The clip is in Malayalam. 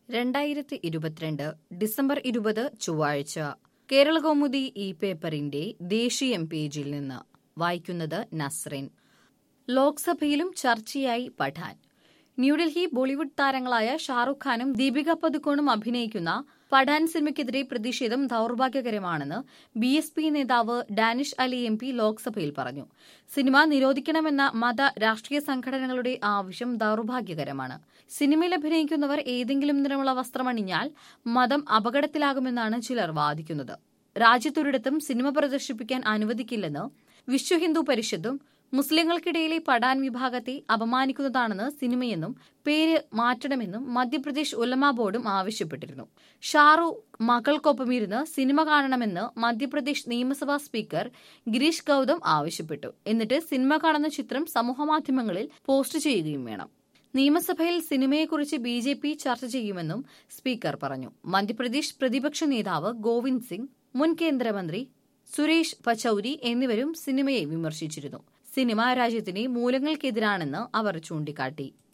രണ്ടായിരത്തി ഇരുപത്തിരണ്ട് ഡിസംബർ ഇരുപത് ചൊവ്വാഴ്ച കേരള കൗമുദി ഈ പേപ്പറിന്റെ ദേശീയം പേജിൽ നിന്ന് വായിക്കുന്നത് നസ്റിൻ ലോക്സഭയിലും ചർച്ചയായി പഠാൻ ന്യൂഡൽഹി ബോളിവുഡ് താരങ്ങളായ ഷാറുഖ് ഖാനും ദീപിക പദുക്കോണും അഭിനയിക്കുന്ന പഠാൻ സിനിമയ്ക്കെതിരെ പ്രതിഷേധം ദൌർഭാഗ്യകരമാണെന്ന് ബി എസ് പി നേതാവ് ഡാനിഷ് അലി എം പി ലോക്സഭയിൽ പറഞ്ഞു സിനിമ നിരോധിക്കണമെന്ന മത രാഷ്ട്രീയ സംഘടനകളുടെ ആവശ്യം ദൌർഭാഗ്യകരമാണ് സിനിമയിൽ അഭിനയിക്കുന്നവർ ഏതെങ്കിലും നിറമുള്ള വസ്ത്രമണിഞ്ഞാൽ മതം അപകടത്തിലാകുമെന്നാണ് ചിലർ വാദിക്കുന്നത് രാജ്യത്തൊരിടത്തും സിനിമ പ്രദർശിപ്പിക്കാൻ അനുവദിക്കില്ലെന്ന് വിശ്വ ഹിന്ദു പരിഷത്തും മുസ്ലിങ്ങൾക്കിടയിലെ പഠാൻ വിഭാഗത്തെ അപമാനിക്കുന്നതാണെന്ന് സിനിമയെന്നും പേര് മാറ്റണമെന്നും മധ്യപ്രദേശ് ഉലമ ബോർഡും ആവശ്യപ്പെട്ടിരുന്നു ഷാറൂഖ് മകൾക്കൊപ്പമിരുന്ന് സിനിമ കാണണമെന്ന് മധ്യപ്രദേശ് നിയമസഭാ സ്പീക്കർ ഗിരീഷ് ഗൌതം ആവശ്യപ്പെട്ടു എന്നിട്ട് സിനിമ കാണുന്ന ചിത്രം സമൂഹമാധ്യമങ്ങളിൽ പോസ്റ്റ് ചെയ്യുകയും വേണം നിയമസഭയിൽ സിനിമയെക്കുറിച്ച് ബി ജെ പി ചർച്ച ചെയ്യുമെന്നും സ്പീക്കർ പറഞ്ഞു മധ്യപ്രദേശ് പ്രതിപക്ഷ നേതാവ് ഗോവിന്ദ് സിംഗ് മുൻ കേന്ദ്രമന്ത്രി സുരേഷ് പചൌരി എന്നിവരും സിനിമയെ വിമർശിച്ചിരുന്നു സിനിമ രാജ്യത്തിന്റെ മൂലങ്ങൾക്കെതിരാണെന്ന് അവർ ചൂണ്ടിക്കാട്ടി